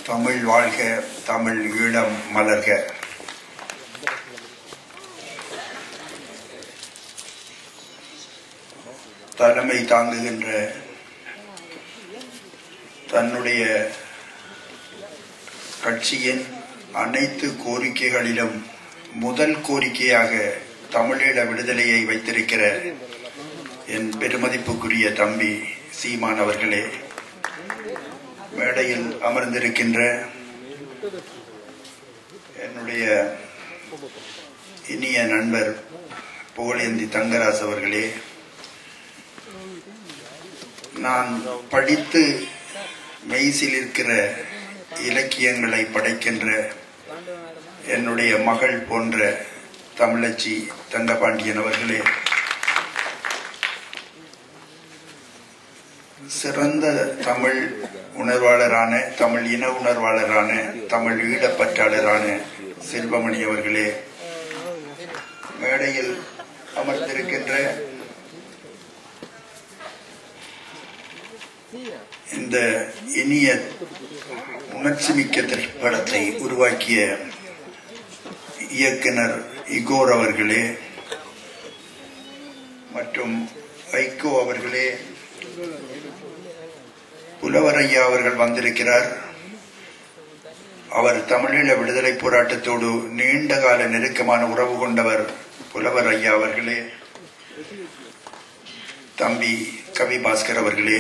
தமிழ் வாழ்க தமிழ் ஈழம் மலர்க தலைமை தாங்குகின்ற தன்னுடைய கட்சியின் அனைத்து கோரிக்கைகளிலும் முதல் கோரிக்கையாக தமிழீழ விடுதலையை வைத்திருக்கிற என் பெருமதிப்புக்குரிய தம்பி சீமான் அவர்களே மேடையில் அமர்ந்திருக்கின்ற என்னுடைய இனிய நண்பர் புகழேந்தி தங்கராஜ் அவர்களே நான் படித்து மெய்சில் இருக்கிற இலக்கியங்களை படைக்கின்ற என்னுடைய மகள் போன்ற தமிழச்சி தங்கபாண்டியன் அவர்களே சிறந்த தமிழ் உணர்வாளரான தமிழ் இன உணர்வாளரான தமிழ் ஈழப்பற்றாளரான செல்வமணி அவர்களே மேடையில் அமர்ந்திருக்கின்ற இந்த இனிய உணர்ச்சிமிக்க திரைப்படத்தை உருவாக்கிய இயக்குனர் இகோர் அவர்களே மற்றும் வைகோ அவர்களே புலவர் ஐயா அவர்கள் வந்திருக்கிறார் அவர் தமிழீழ விடுதலை போராட்டத்தோடு நீண்ட கால நெருக்கமான உறவு கொண்டவர் புலவர் ஐயா அவர்களே தம்பி கவி பாஸ்கர் அவர்களே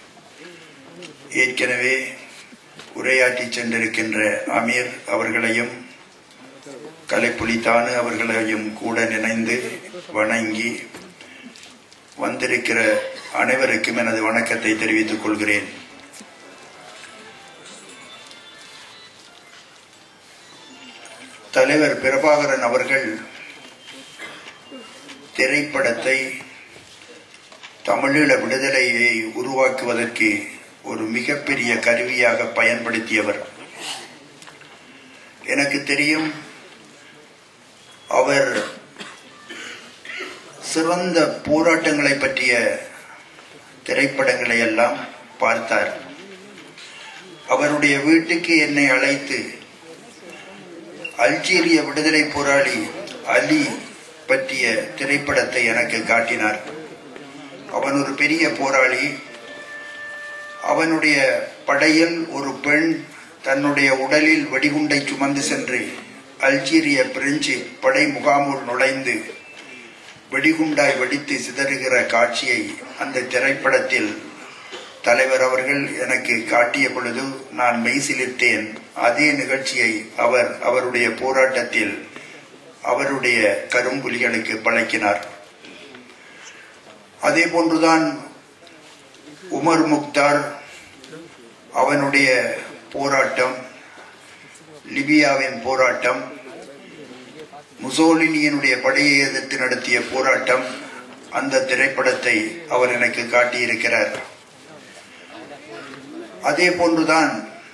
ஏற்கனவே உரையாற்றி சென்றிருக்கின்ற அமீர் அவர்களையும் கலைப்புலி தானு அவர்களையும் கூட நினைந்து வணங்கி வந்திருக்கிற அனைவருக்கும் எனது வணக்கத்தை தெரிவித்துக் கொள்கிறேன் தலைவர் பிரபாகரன் அவர்கள் திரைப்படத்தை தமிழீழ விடுதலையை உருவாக்குவதற்கு ஒரு மிகப்பெரிய கருவியாக பயன்படுத்தியவர் எனக்கு தெரியும் அவர் சிறந்த போராட்டங்களை பற்றிய திரைப்படங்களை எல்லாம் பார்த்தார் அவருடைய வீட்டுக்கு என்னை அழைத்து அல்ஜீரிய விடுதலை போராளி அலி பற்றிய திரைப்படத்தை எனக்கு காட்டினார் அவன் ஒரு பெரிய போராளி அவனுடைய படையில் ஒரு பெண் தன்னுடைய உடலில் வெடிகுண்டை சுமந்து சென்று அல்ஜீரிய பிரெஞ்சு படை முகாமுள் நுழைந்து வெடிகுண்டாய் வெடித்து சிதறுகிற காட்சியை அந்த திரைப்படத்தில் தலைவர் அவர்கள் எனக்கு காட்டிய பொழுது நான் மெய்சிலிர்த்தேன் அதே நிகழ்ச்சியை அவர் அவருடைய போராட்டத்தில் அவருடைய கரும்புலிகளுக்கு பழக்கினார் அதே போன்றுதான் உமர் முக்தார் அவனுடைய போராட்டம் லிபியாவின் போராட்டம் முசோலினியனுடைய படையை எதிர்த்து நடத்திய போராட்டம் அந்த திரைப்படத்தை அவர் எனக்கு காட்டியிருக்கிறார் அதே போன்றுதான்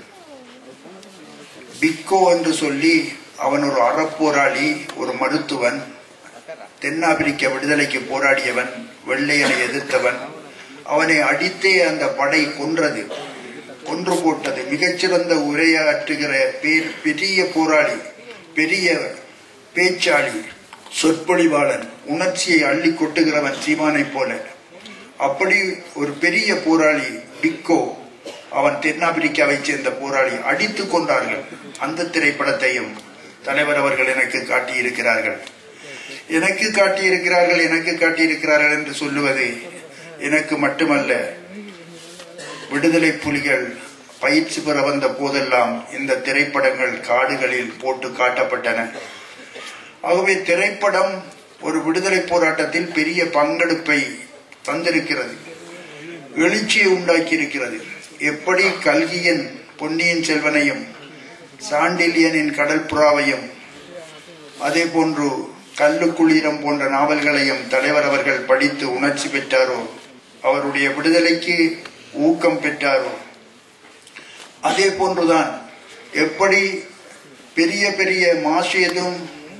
பிக்கோ என்று சொல்லி அவன் ஒரு அறப்போராளி ஒரு மருத்துவன் தென்னாப்பிரிக்க விடுதலைக்கு போராடியவன் வெள்ளையனை எதிர்த்தவன் அவனை அடித்தே அந்த படை கொன்றது கொன்று போட்டது மிகச்சிறந்த உரையாற்றுகிற பேர் பெரிய போராளி பெரிய பேச்சாளி சொற்பொழிவாளன் உணர்ச்சியை அள்ளி கொட்டுகிறவன் சீமானை போல அப்படி ஒரு பெரிய போராளி பிக்கோ அவன் தென்னாப்பிரிக்காவை சேர்ந்த போராளி அடித்து கொண்டார்கள் அந்த திரைப்படத்தையும் தலைவர் அவர்கள் எனக்கு காட்டியிருக்கிறார்கள் எனக்கு காட்டியிருக்கிறார்கள் எனக்கு காட்டியிருக்கிறார்கள் என்று சொல்லுவது எனக்கு மட்டுமல்ல விடுதலை புலிகள் பயிற்சி பெற வந்த போதெல்லாம் இந்த திரைப்படங்கள் காடுகளில் போட்டு காட்டப்பட்டன ஆகவே திரைப்படம் ஒரு விடுதலை போராட்டத்தில் பெரிய பங்கெடுப்பை தந்திருக்கிறது எழுச்சியை உண்டாக்கி இருக்கிறது எப்படி கல்கியின் பொன்னியின் செல்வனையும் சாண்டிலியனின் கடல் புறாவையும் அதே போன்று கல்லுக்குளீரம் போன்ற நாவல்களையும் தலைவர் அவர்கள் படித்து உணர்ச்சி பெற்றாரோ அவருடைய விடுதலைக்கு ஊக்கம் பெற்றாரோ அதே போன்றுதான் எப்படி பெரிய பெரிய மாசேதும்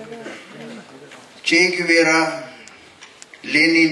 சேகுவேரா லெனின்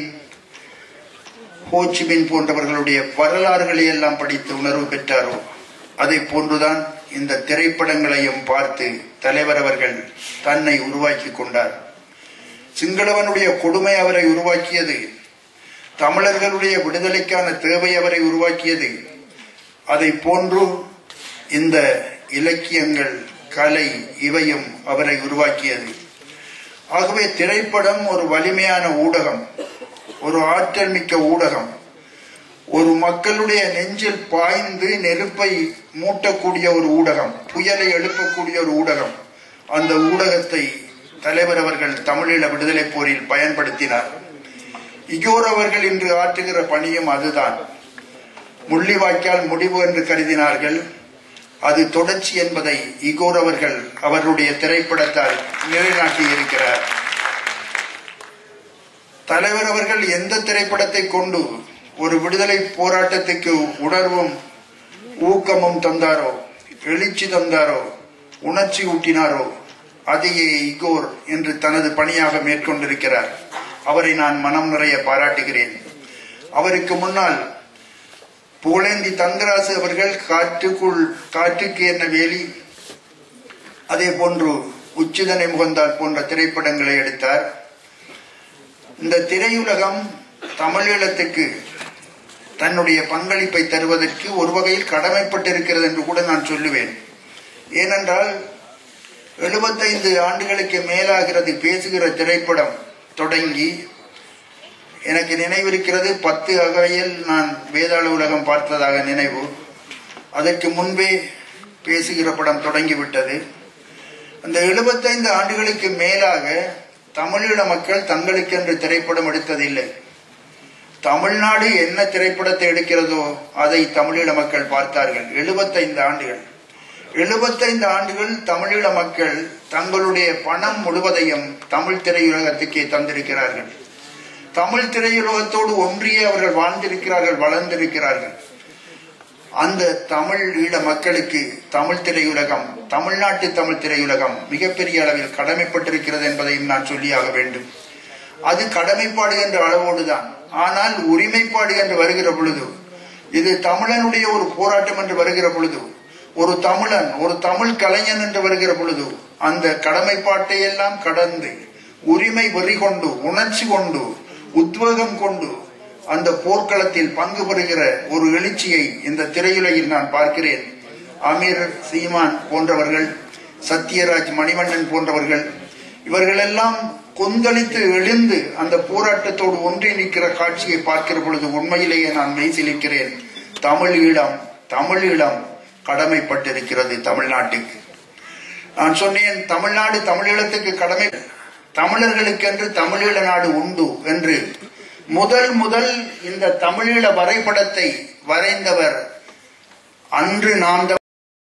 ஹோச்சிமின் போன்றவர்களுடைய வரலாறுகளை எல்லாம் படித்து உணர்வு பெற்றாரோ அதை போன்றுதான் இந்த திரைப்படங்களையும் பார்த்து தலைவர் அவர்கள் தன்னை உருவாக்கி கொண்டார் சிங்களவனுடைய கொடுமை அவரை உருவாக்கியது தமிழர்களுடைய விடுதலைக்கான தேவை அவரை உருவாக்கியது அதை போன்று இந்த இலக்கியங்கள் கலை இவையும் அவரை உருவாக்கியது ஆகவே திரைப்படம் ஒரு வலிமையான ஊடகம் ஒரு ஆற்றல் மிக்க ஊடகம் ஒரு மக்களுடைய நெஞ்சில் பாய்ந்து நெருப்பை மூட்டக்கூடிய ஒரு ஊடகம் புயலை எழுப்பக்கூடிய ஒரு ஊடகம் அந்த ஊடகத்தை தலைவர் அவர்கள் தமிழீழ விடுதலை போரில் பயன்படுத்தினார் இகோர் அவர்கள் இன்று ஆற்றுகிற பணியும் அதுதான் முள்ளிவாய்க்கால் முடிவு என்று கருதினார்கள் அது தொடர்ச்சி என்பதை இகோர் அவர்கள் அவருடைய திரைப்படத்தால் நிலைநாட்டி இருக்கிறார் தலைவர் அவர்கள் எந்த திரைப்படத்தை கொண்டு ஒரு விடுதலை போராட்டத்துக்கு உணர்வும் ஊக்கமும் தந்தாரோ எழுச்சி தந்தாரோ உணர்ச்சி ஊட்டினாரோ அதையே இகோர் என்று தனது பணியாக மேற்கொண்டிருக்கிறார் அவரை நான் மனம் நிறைய பாராட்டுகிறேன் அவருக்கு முன்னால் புகழேந்தி தங்கராசு அவர்கள் காற்றுக்குள் காற்றுக்கு என்ன வேலி அதே போன்று உச்சிதனை முகந்தால் போன்ற திரைப்படங்களை எடுத்தார் இந்த திரையுலகம் தமிழீழத்துக்கு தன்னுடைய பங்களிப்பை தருவதற்கு ஒரு வகையில் கடமைப்பட்டிருக்கிறது என்று கூட நான் சொல்லுவேன் ஏனென்றால் எழுபத்தைந்து ஆண்டுகளுக்கு மேலாகிறது பேசுகிற திரைப்படம் தொடங்கி எனக்கு நினைவிருக்கிறது பத்து அகையில் நான் வேதாள உலகம் பார்த்ததாக நினைவு அதற்கு முன்பே பேசுகிற படம் தொடங்கிவிட்டது அந்த எழுபத்தைந்து ஆண்டுகளுக்கு மேலாக தமிழீழ மக்கள் தங்களுக்கென்று திரைப்படம் எடுத்ததில்லை தமிழ்நாடு என்ன திரைப்படத்தை எடுக்கிறதோ அதை தமிழீழ மக்கள் பார்த்தார்கள் எழுபத்தைந்து ஆண்டுகள் எழுபத்தைந்து ஆண்டுகள் தமிழீழ மக்கள் தங்களுடைய பணம் முழுவதையும் தமிழ் திரையுலகத்துக்கே தந்திருக்கிறார்கள் தமிழ் திரையுலகத்தோடு ஒன்றியே அவர்கள் வாழ்ந்திருக்கிறார்கள் வளர்ந்திருக்கிறார்கள் அந்த தமிழ் ஈழ மக்களுக்கு தமிழ் திரையுலகம் தமிழ்நாட்டு தமிழ் திரையுலகம் மிகப்பெரிய அளவில் கடமைப்பட்டிருக்கிறது என்பதையும் நான் சொல்லியாக வேண்டும் அது கடமைப்பாடு என்ற அளவோடுதான் ஆனால் உரிமைப்பாடு என்று வருகிற பொழுது இது தமிழனுடைய ஒரு போராட்டம் என்று வருகிற பொழுது ஒரு தமிழன் ஒரு தமிழ் கலைஞன் என்று வருகிற பொழுது அந்த கடமைப்பாட்டை எல்லாம் கடந்து உரிமை வெறி கொண்டு உணர்ச்சி கொண்டு உத்வேகம் கொண்டு அந்த போர்க்களத்தில் பங்கு பெறுகிற ஒரு எழுச்சியை இந்த திரையுலகில் நான் பார்க்கிறேன் அமீர் சீமான் போன்றவர்கள் சத்யராஜ் மணிவண்ணன் போன்றவர்கள் இவர்களெல்லாம் கொந்தளித்து எழுந்து அந்த போராட்டத்தோடு ஒன்றி நிற்கிற காட்சியை பார்க்கிற பொழுது உண்மையிலேயே நான் மெய்சிலிக்கிறேன் தமிழ் ஈழம் தமிழ் ஈழம் கடமைப்பட்டிருக்கிறது தமிழ்நாட்டுக்கு நான் சொன்னேன் தமிழ்நாடு தமிழீழத்துக்கு கடமை தமிழர்களுக்கென்று தமிழீழ நாடு உண்டு என்று முதல் முதல் இந்த தமிழீழ வரைபடத்தை வரைந்தவர் அன்று நாம்